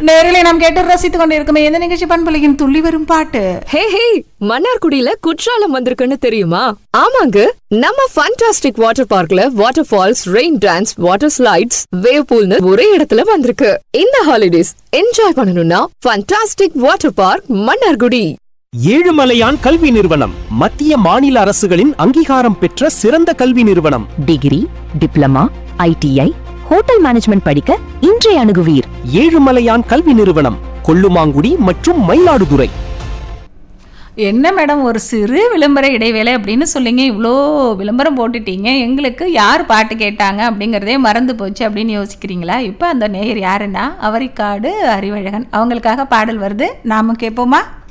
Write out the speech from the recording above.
நேரிலே நாம் கேட்டு ரசித்துக் கொண்டிருக்கோம் எந்த நிகழ்ச்சி பண்பலையின் துள்ளி வரும் பாட்டு ஹே ஹே மன்னார்குடியில குற்றாலம் வந்திருக்குன்னு தெரியுமா ஆமாங்க நம்ம ஃபண்டாஸ்டிக் வாட்டர் பார்க்ல waterfalls rain dance water slides wave பூல்னு ஒரே இடத்துல வந்திருக்கு இந்த ஹாலிடேஸ் என்ஜாய் பண்ணணும்னா fantastic water park Mannargudi Ezhumalaiyan கல்வி நிறுவனம் மத்திய மாநில அரசுகளின் அங்கீகாரம் பெற்ற சிறந்த கல்வி நிறுவனம் degree diploma ITI hotel management படிக்க இன்றைய அணுகுவீர் ஏழுமலையான் கல்வி நிறுவனம் கொல்லுமாங்குடி மற்றும் மயிலாடுதுறை என்ன மேடம் ஒரு சிறு விளம்பர இடைவேளை அப்படின்னு சொல்லிங்க இவ்வளோ விளம்பரம் போட்டுட்டீங்க எங்களுக்கு யார் பாட்டு கேட்டாங்க அப்படிங்கிறதே மறந்து போச்சு அப்படின்னு யோசிக்கிறீங்களா இப்போ அந்த நேயர் யாருன்னா அவரிக்காடு அறிவழகன் அவங்களுக்காக பாடல் வருது நாம கேட்போமா